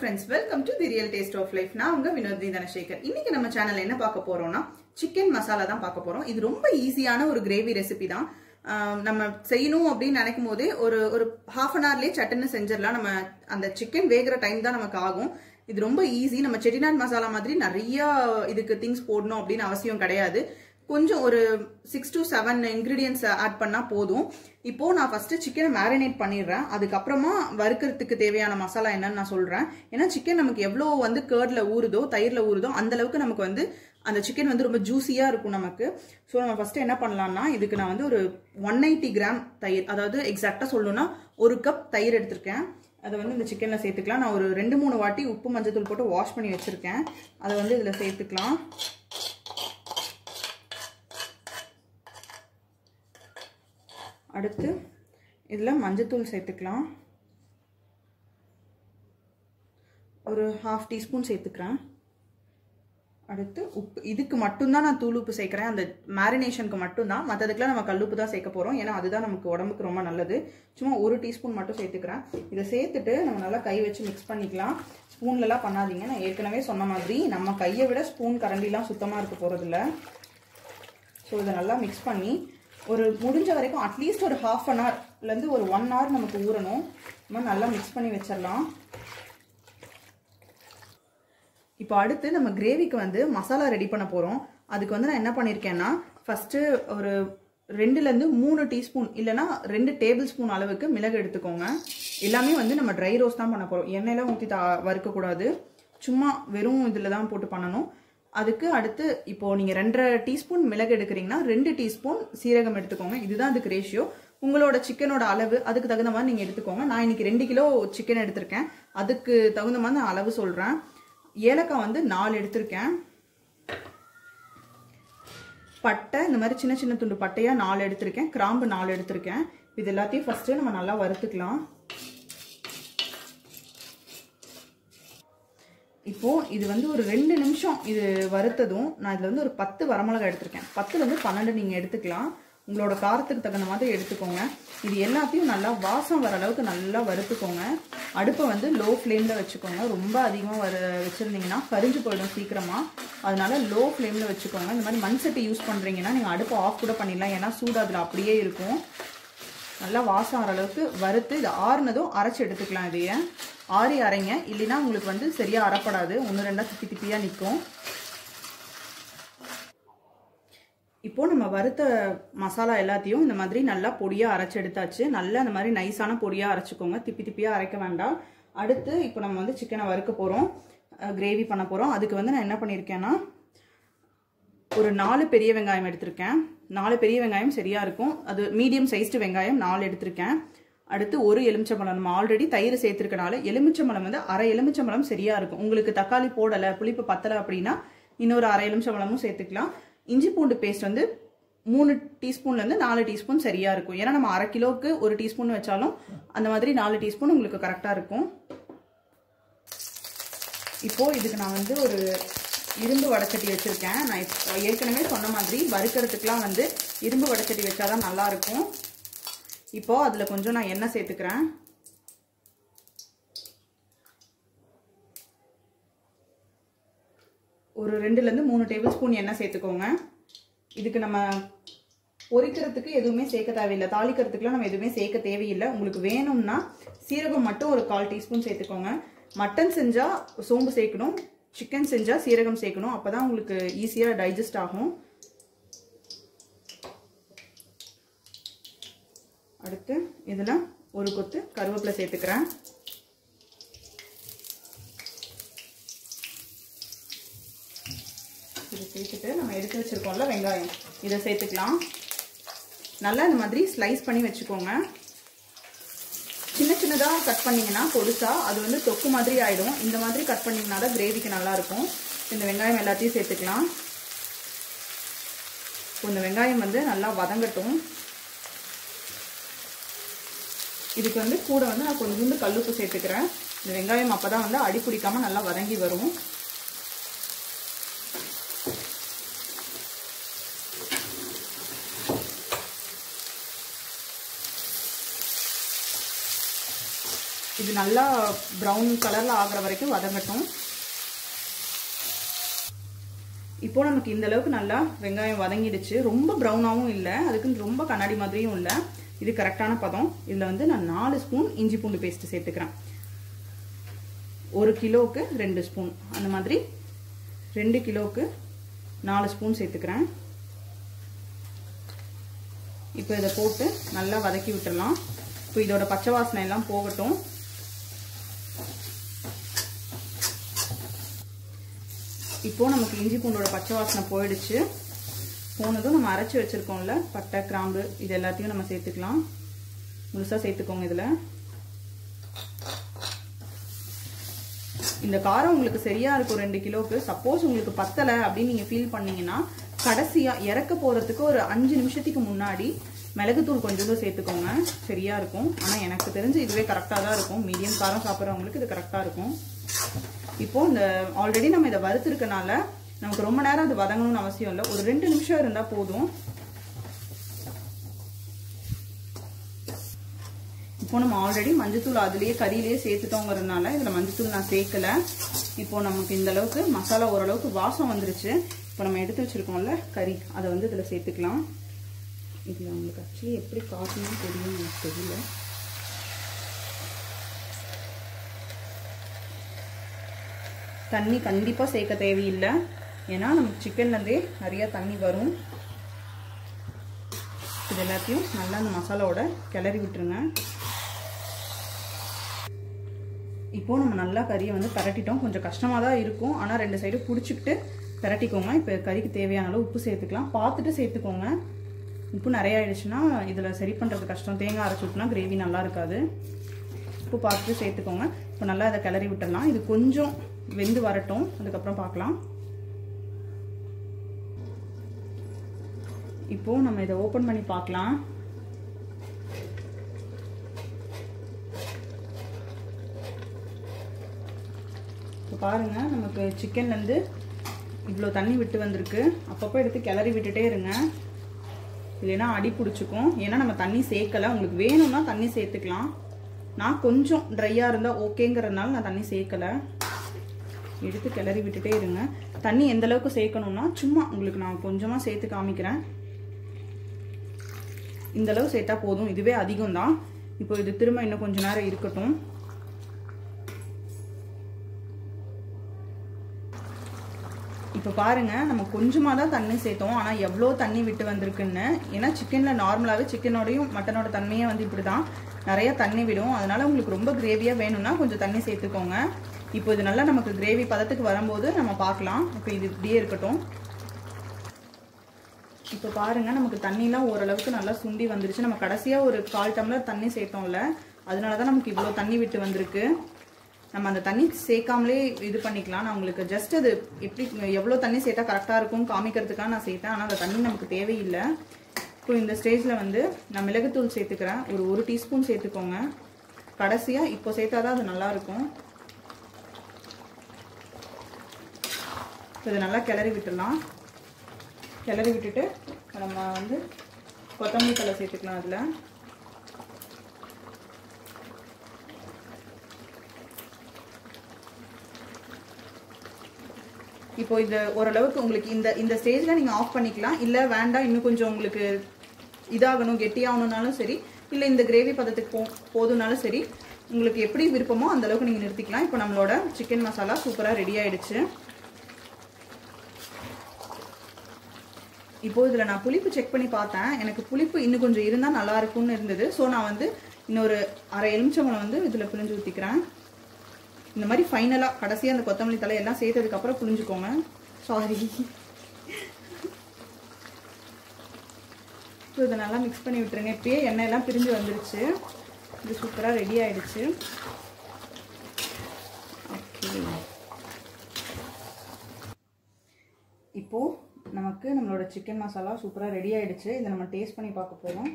friends welcome to the real taste of life நான் உங்க வினோத்னி தனசேகர் இன்னைக்கு நம்ம சேனல்ல என்ன பார்க்க போறோம்னா சிக்கன் மசாலா தான் பார்க்க போறோம் இது ரொம்ப ஈஸியான ஒரு கிரேவி ரெசிபி தான் ஆஹ் நம்ம செய்யணும் அப்படின்னு நினைக்கும் போதே ஒரு ஒரு ஹாஃப் அன் ஹவர்லயே சட்டுன்னு செஞ்சிடலாம் நம்ம அந்த சிக்கன் வேகிற டைம் தான் நமக்கு ஆகும் இது ரொம்ப ஈஸி நம்ம செட்டிநாட் மசாலா மாதிரி நிறைய இதுக்கு திங்ஸ் போடணும் அப்படின்னு அவசியம் கிடையாது கொஞ்சம் ஒரு six to seven ingredients add பண்ணா போதும் இப்போ நான் ஃபர்ஸ்ட் சிக்கனை மேரினேட் பண்ணிடுறேன் அதுக்கப்புறமா வறுக்கிறதுக்கு தேவையான மசாலா என்னன்னு நான் சொல்றேன் ஏன்னா சிக்கன் நமக்கு எவ்வளோ வந்து கேர்ட்ல ஊறுதோ தயிர்ல ஊறுதோ அந்த அளவுக்கு நமக்கு வந்து அந்த சிக்கன் வந்து ரொம்ப ஜூஸியா இருக்கும் நமக்கு ஸோ நம்ம ஃபர்ஸ்ட் என்ன பண்ணலாம்னா இதுக்கு நான் வந்து ஒரு ஒன் எயிட்டி கிராம் தயிர் அதாவது எக்ஸாக்டா சொல்லணும்னா ஒரு கப் தயிர் எடுத்திருக்கேன் அதை வந்து இந்த சிக்கனில் சேர்த்துக்கலாம் நான் ஒரு ரெண்டு மூணு வாட்டி உப்பு மஞ்சத்தூள் போட்டு வாஷ் பண்ணி வச்சுருக்கேன் அதை வந்து இதில் சேர்த்துக்கலாம் அடுத்து இதில் மஞ்சத்தூள் சேர்த்துக்கலாம் ஒரு ஹாஃப் டீஸ்பூன் சேர்த்துக்கிறேன் அடுத்து உப்பு இதுக்கு மட்டும்தான் நான் தூள் உப்பு சேர்க்குறேன் அந்த மேரினேஷனுக்கு மட்டும்தான் மற்றதுக்கெலாம் நம்ம கல்லுப்பு தான் சேர்க்க போகிறோம் ஏன்னா அதுதான் நமக்கு உடம்புக்கு ரொம்ப நல்லது சும்மா ஒரு டீஸ்பூன் மட்டும் சேர்த்துக்கிறேன் இதை சேர்த்துட்டு நம்ம நல்லா கை வச்சு மிக்ஸ் பண்ணிக்கலாம் ஸ்பூன்லலாம் பண்ணாதீங்க நான் ஏற்கனவே சொன்ன மாதிரி நம்ம கையை விட ஸ்பூன் கரண்டிலாம் சுத்தமாக இருக்க போகிறதில்ல ஸோ இதை நல்லா மிக்ஸ் பண்ணி ஒரு முடிஞ்ச வரைக்கும் அட்லீஸ்ட் ஒரு ஹாஃப் அன் ஹவர்லேருந்து ஒரு ஒன் ஹவர் நமக்கு ஊறணும் நம்ம நல்லா மிக்ஸ் பண்ணி வச்சிடலாம் இப்போ அடுத்து நம்ம கிரேவிக்கு வந்து மசாலா ரெடி பண்ண போகிறோம் அதுக்கு வந்து நான் என்ன பண்ணியிருக்கேன்னா ஃபஸ்ட்டு ஒரு ரெண்டுலேருந்து மூணு டீஸ்பூன் இல்லைனா ரெண்டு டேபிள் ஸ்பூன் அளவுக்கு மிளகு எடுத்துக்கோங்க எல்லாமே வந்து நம்ம ட்ரை ரோஸ்ட் தான் பண்ண போகிறோம் எண்ணெயெல்லாம் ஊற்றி தா வறுக்கக்கூடாது சும்மா வெறும் இதில் தான் போட்டு பண்ணணும் அதுக்கு அடுத்து இப்போ நீங்கள் ரெண்டரை டீஸ்பூன் மிளகு எடுக்கிறீங்கன்னா ரெண்டு டீஸ்பூன் சீரகம் எடுத்துக்கோங்க இதுதான் அதுக்கு ரேஷியோ உங்களோட சிக்கனோட அளவு அதுக்கு தகுந்த மாதிரி நீங்கள் எடுத்துக்கோங்க நான் இன்னைக்கு ரெண்டு கிலோ சிக்கன் எடுத்திருக்கேன் அதுக்கு தகுந்த மாதிரி நான் அளவு சொல்கிறேன் ஏலக்காய் வந்து நாலு எடுத்திருக்கேன் பட்டை இந்த மாதிரி சின்ன சின்ன துண்டு பட்டையாக நாலு எடுத்திருக்கேன் கிராம்பு நாலு எடுத்திருக்கேன் இது எல்லாத்தையும் ஃபஸ்ட்டு நம்ம நல்லா வறுத்துக்கலாம் இப்போ இது வந்து ஒரு ரெண்டு நிமிஷம் இது வறுத்ததும் நான் இதில் வந்து ஒரு பத்து வரமிளகா எடுத்திருக்கேன் பத்துலேருந்து பன்னெண்டு நீங்கள் எடுத்துக்கலாம் உங்களோட காரத்துக்கு தகுந்த மாதிரி எடுத்துக்கோங்க இது எல்லாத்தையும் நல்லா வாசம் வர அளவுக்கு நல்லா வறுத்துக்கோங்க அடுப்பை வந்து லோ ஃப்ளேமில் வச்சுக்கோங்க ரொம்ப அதிகமாக வர வச்சுருந்தீங்கன்னா கரிஞ்சு போயிடும் சீக்கிரமாக அதனால லோ ஃப்ளேமில் வச்சுக்கோங்க இந்த மாதிரி மண் சட்டி யூஸ் பண்ணுறீங்கன்னா நீங்கள் அடுப்பை ஆஃப் கூட பண்ணிடலாம் ஏன்னா சூடு அதில் அப்படியே இருக்கும் நல்லா வாசம் ஆகிற அளவுக்கு வறுத்து இது ஆறுனதும் அரைச்சி எடுத்துக்கலாம் இதையே ஆறி அரைங்க இல்லைன்னா உங்களுக்கு வந்து சரியாக அரைப்படாது ஒன்று ரெண்டாக திப்பி திப்பியாக நிற்கும் இப்போ நம்ம வறுத்த மசாலா எல்லாத்தையும் இந்த மாதிரி நல்லா பொடியாக அரைச்சி எடுத்தாச்சு நல்லா இந்த மாதிரி நைஸான பொடியாக அரைச்சிக்கோங்க திப்பி திப்பியாக அரைக்க வேண்டாம் அடுத்து இப்போ நம்ம வந்து சிக்கனை வறுக்க போகிறோம் கிரேவி பண்ண போகிறோம் அதுக்கு வந்து நான் என்ன பண்ணியிருக்கேன்னா ஒரு நாலு பெரிய வெங்காயம் எடுத்திருக்கேன் நாலு பெரிய வெங்காயம் சரியாக இருக்கும் அது மீடியம் சைஸ்டு வெங்காயம் நாலு எடுத்திருக்கேன் அடுத்து ஒரு எலுமிச்சம்பழம் நம்ம ஆல்ரெடி தயிர் சேர்த்துருக்கனால எலுமிச்சம்பழம் வந்து அரை எலுமிச்சம்பழம் சரியாக இருக்கும் உங்களுக்கு தக்காளி போடலை புளிப்பு பத்தலை அப்படின்னா இன்னொரு அரை எலுமிச்சம்பழமும் சேர்த்துக்கலாம் இஞ்சி பூண்டு பேஸ்ட் வந்து மூணு டீஸ்பூன்லேருந்து நாலு டீஸ்பூன் சரியாக இருக்கும் ஏன்னா நம்ம அரை கிலோவுக்கு ஒரு டீஸ்பூன் வச்சாலும் அந்த மாதிரி நாலு டீஸ்பூன் உங்களுக்கு கரெக்டாக இருக்கும் இப்போது இதுக்கு நான் வந்து ஒரு இரும்பு வடச்சட்டி வச்சுருக்கேன் நான் இப்போ ஏற்கனவே சொன்ன மாதிரி வறுக்கிறதுக்கெலாம் வந்து இரும்பு வடச்சட்டி வச்சா தான் நல்லாயிருக்கும் இப்போது அதில் கொஞ்சம் நான் எண்ணெய் சேர்த்துக்கிறேன் ஒரு ரெண்டுலேருந்து மூணு டேபிள் ஸ்பூன் எண்ணெய் சேர்த்துக்கோங்க இதுக்கு நம்ம பொரிக்கிறதுக்கு எதுவுமே சேர்க்க தேவையில்லை தாளிக்கிறதுக்குலாம் நம்ம எதுவுமே சேர்க்க தேவையில்லை உங்களுக்கு வேணும்னா சீரகம் மட்டும் ஒரு கால் டீஸ்பூன் சேர்த்துக்கோங்க மட்டன் செஞ்சால் சோம்பு சேர்க்கணும் சிக்கன் செஞ்சால் சீரகம் சேர்க்கணும் அப்போ தான் உங்களுக்கு ஈஸியாக டைஜஸ்ட் ஆகும் அடுத்து இதில் ஒரு கொத்து கருவேப்பிலை சேர்த்துக்கிறேன் இதை சேர்த்துட்டு நம்ம எடுத்து வச்சுருக்கோம்ல வெங்காயம் இதை சேர்த்துக்கலாம் நல்லா இந்த மாதிரி ஸ்லைஸ் பண்ணி வச்சுக்கோங்க சின்ன சின்னதாக கட் பண்ணிங்கன்னா பொடுசாக அது வந்து தொக்கு மாதிரி ஆகிடும் இந்த மாதிரி கட் பண்ணிங்கன்னா தான் கிரேவிக்கு நல்லாயிருக்கும் இந்த வெங்காயம் எல்லாத்தையும் சேர்த்துக்கலாம் இந்த வெங்காயம் வந்து நல்லா வதங்கட்டும் இதுக்கு வந்து கூட வந்து நான் கொஞ்சோண்டு கல்லுப்பு சேர்த்துக்கிறேன் இந்த வெங்காயம் அப்போ தான் வந்து அடி பிடிக்காமல் நல்லா வதங்கி வரும் இது நல்லா ப்ரௌன் கலரில் ஆகிற வரைக்கும் வதங்கட்டும் இப்போ நமக்கு இந்த அளவுக்கு நல்லா வெங்காயம் வதங்கிடுச்சு ரொம்ப ப்ரௌனாகவும் இல்லை அதுக்குன்னு ரொம்ப கண்ணாடி மாதிரியும் இல்லை இது கரெக்டான பதம் இதில் வந்து நான் நாலு ஸ்பூன் இஞ்சி பூண்டு பேஸ்ட் சேர்த்துக்கிறேன் ஒரு கிலோவுக்கு ரெண்டு ஸ்பூன் அந்த மாதிரி ரெண்டு கிலோவுக்கு நாலு ஸ்பூன் சேர்த்துக்கிறேன் இப்போ இதை போட்டு நல்லா வதக்கி விட்டுடலாம் இப்போ இதோட பச்சை வாசனை எல்லாம் போகட்டும் இப்போ நமக்கு இஞ்சி பூண்டோட பச்சை வாசனை போயிடுச்சு போனதும் நம்ம அரைச்சி வச்சிருக்கோம்ல பட்டை கிராம்பு இது எல்லாத்தையும் நம்ம சேர்த்துக்கலாம் முழுசாக சேர்த்துக்கோங்க இதில் இந்த காரம் உங்களுக்கு சரியா இருக்கும் ரெண்டு கிலோவுக்கு சப்போஸ் உங்களுக்கு பத்தலை அப்படின்னு நீங்கள் ஃபீல் பண்ணீங்கன்னா கடைசியாக இறக்க போகிறதுக்கு ஒரு அஞ்சு நிமிஷத்துக்கு முன்னாடி மிளகுத்தூள் கொஞ்சம் சேர்த்துக்கோங்க சரியா இருக்கும் ஆனால் எனக்கு தெரிஞ்சு இதுவே கரெக்டாக தான் இருக்கும் மீடியம் காரம் சாப்பிட்றவங்களுக்கு இது கரெக்டாக இருக்கும் இப்போ இந்த ஆல்ரெடி நம்ம இதை வறுத்துருக்கனால நமக்கு ரொம்ப நேரம் அது வதங்கணும்னு அவசியம் இல்லை ஒரு ரெண்டு நிமிஷம் இருந்தால் போதும் இப்போ நம்ம ஆல்ரெடி மஞ்சத்தூள் அதுலேயே கறியிலேயே சேர்த்துட்டோங்கிறதுனால இதில் மஞ்சத்தூள் நான் சேர்க்கல இப்போ நமக்கு இந்த அளவுக்கு மசாலா ஓரளவுக்கு வாசம் வந்துருச்சு இப்போ நம்ம எடுத்து வச்சிருக்கோம்ல கறி அதை வந்து இதில் சேர்த்துக்கலாம் இதில் உங்களுக்கு ஆக்சுவலி எப்படி காட்டணும்னு தெரியும் எனக்கு தெரியல தண்ணி கண்டிப்பாக சேர்க்க தேவையில்லை ஏன்னா நமக்கு சிக்கன்லேருந்தே நிறைய தண்ணி வரும் இது எல்லாத்தையும் நல்லா அந்த மசாலாவோட கிளறி விட்டுருங்க இப்போ நம்ம நல்லா கறியை வந்து பரட்டிட்டோம் கொஞ்சம் கஷ்டமாக தான் இருக்கும் ஆனால் ரெண்டு சைடு பிடிச்சிக்கிட்டு பரட்டிக்கோங்க இப்போ கறிக்கு தேவையான அளவு உப்பு சேர்த்துக்கலாம் பார்த்துட்டு சேர்த்துக்கோங்க உப்பு நிறைய ஆயிடுச்சுன்னா இதில் சரி பண்ணுறது கஷ்டம் தேங்காய் அரைச்சி விட்டுனா கிரேவி நல்லா இருக்காது உப்பு பார்த்துட்டு சேர்த்துக்கோங்க இப்போ நல்லா இதை கிளறி விட்டுடலாம் இது கொஞ்சம் வெந்து வரட்டும் அதுக்கப்புறம் பார்க்கலாம் இப்போ நம்ம இதை ஓப்பன் பண்ணி பார்க்கலாம் இப்போ பாருங்க நமக்கு சிக்கன்லேருந்து இவ்வளோ தண்ணி விட்டு வந்திருக்கு அப்பப்போ எடுத்து கிளறி விட்டுட்டே இருங்க இல்லைன்னா அடி பிடிச்சிக்கும் ஏன்னா நம்ம தண்ணி சேர்க்கலை உங்களுக்கு வேணும்னா தண்ணி சேர்த்துக்கலாம் நான் கொஞ்சம் ட்ரையாக இருந்தால் ஓகேங்கிறதுனால நான் தண்ணி சேர்க்கலை எடுத்து கிளறி விட்டுட்டே இருங்க தண்ணி எந்த அளவுக்கு சேர்க்கணும்னா சும்மா உங்களுக்கு நான் கொஞ்சமாக சேர்த்து காமிக்கிறேன் இந்த அளவு சேர்த்தா போதும் இதுவே அதிகம் தான் இப்போ இது திரும்ப இன்னும் கொஞ்ச நேரம் இருக்கட்டும் இப்போ பாருங்க நம்ம கொஞ்சமாக தான் தண்ணி சேர்த்தோம் ஆனால் எவ்வளோ தண்ணி விட்டு வந்திருக்குன்னு ஏன்னா சிக்கனில் நார்மலாகவே சிக்கனோடையும் மட்டனோட தன்மையே வந்து இப்படி தான் நிறைய தண்ணி விடும் அதனால உங்களுக்கு ரொம்ப கிரேவியாக வேணும்னா கொஞ்சம் தண்ணி சேர்த்துக்கோங்க இப்போ இது நல்லா நமக்கு கிரேவி பதத்துக்கு வரும்போது நம்ம பார்க்கலாம் இப்போ இது இப்படியே இருக்கட்டும் இப்போ பாருங்க நமக்கு தண்ணிலாம் ஓரளவுக்கு நல்லா சுண்டி வந்துருச்சு நம்ம கடைசியாக ஒரு கால் டம்ளர் தண்ணி சேர்த்தோம்ல அதனால தான் நமக்கு இவ்வளோ தண்ணி விட்டு வந்திருக்கு நம்ம அந்த தண்ணி சேர்க்காமலே இது பண்ணிக்கலாம் நான் உங்களுக்கு ஜஸ்ட் அது எப்படி எவ்வளோ தண்ணி சேர்த்தா கரெக்டாக இருக்கும்னு காமிக்கிறதுக்காக நான் சேர்த்தேன் ஆனால் அந்த தண்ணி நமக்கு தேவையில்லை இப்போ இந்த ஸ்டேஜில் வந்து நான் மிளகுத்தூள் சேர்த்துக்கிறேன் ஒரு ஒரு டீஸ்பூன் சேர்த்துக்கோங்க கடைசியாக இப்போ சேர்த்தா தான் அது நல்லாயிருக்கும் இதை நல்லா கிளறி விட்டுடலாம் கிளறி விட்டுட்டு நம்ம வந்து கொத்தமல்லி தலை சேர்த்துக்கலாம் அதில் இப்போ இது ஓரளவுக்கு உங்களுக்கு இந்த இந்த ஸ்டேஜில் நீங்கள் ஆஃப் பண்ணிக்கலாம் இல்லை வேண்டாம் இன்னும் கொஞ்சம் உங்களுக்கு இதாகணும் கெட்டியாகணும்னாலும் சரி இல்லை இந்த கிரேவி பதத்துக்கு போ போதுனாலும் சரி உங்களுக்கு எப்படி விருப்பமோ அந்த அளவுக்கு நீங்கள் நிறுத்திக்கலாம் இப்போ நம்மளோட சிக்கன் மசாலா சூப்பராக ரெடி ஆயிடுச்சு இப்போ இதில் நான் புளிப்பு செக் பண்ணி பார்த்தேன் எனக்கு புளிப்பு இன்னும் கொஞ்சம் இருந்தால் நல்லா இருக்கும்னு இருந்தது ஸோ நான் வந்து இன்னொரு அரை எலுமிச்சம்பழம் வந்து இதில் பிழிஞ்சு ஊற்றிக்கிறேன் இந்த மாதிரி ஃபைனலாக கடைசியாக அந்த கொத்தமல்லி தலை எல்லாம் சேர்த்ததுக்கப்புறம் புரிஞ்சுக்கோங்க சாரி ஸோ இதை நல்லா மிக்ஸ் பண்ணி விட்டுருங்க இப்பயே எண்ணெய் எல்லாம் பிரிஞ்சு வந்துருச்சு இது சூப்பராக ரெடி ஆயிடுச்சு ஓகே இப்போது நமக்கு நம்மளோட சிக்கன் மசாலா சூப்பராக ரெடி ஆயிடுச்சு இதை நம்ம டேஸ்ட் பண்ணி பார்க்க போகிறோம்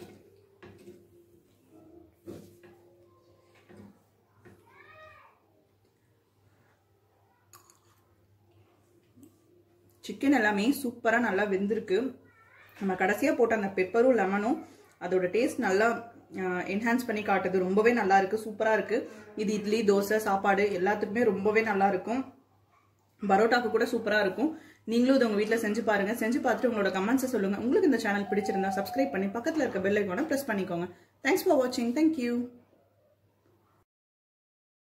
சிக்கன் எல்லாமே சூப்பராக நல்லா வெந்திருக்கு நம்ம கடைசியாக போட்ட அந்த பெப்பரும் லெமனும் அதோட டேஸ்ட் நல்லா என்ஹான்ஸ் பண்ணி காட்டுது ரொம்பவே நல்லா இருக்கு சூப்பரா இருக்கு இது இட்லி தோசை சாப்பாடு எல்லாத்துக்குமே ரொம்பவே நல்லா இருக்கும் பரோட்டாக்கு கூட சூப்பரா இருக்கும் நீங்களும் இதை உங்க வீட்ல செஞ்சு பாருங்க செஞ்சு பார்த்துட்டு உங்களோட கமெண்ட்ஸை சொல்லுங்க உங்களுக்கு இந்த சேனல் பிடிச்சிருந்தா சப்ஸ்கிரைப் பண்ணி பக்கத்துல இருக்க பெல் ஐக்கானை பிரஸ் பண்ணிக்கோங்க தேங்க்ஸ் ஃபார் வாட்சிங் தேங்க்யூ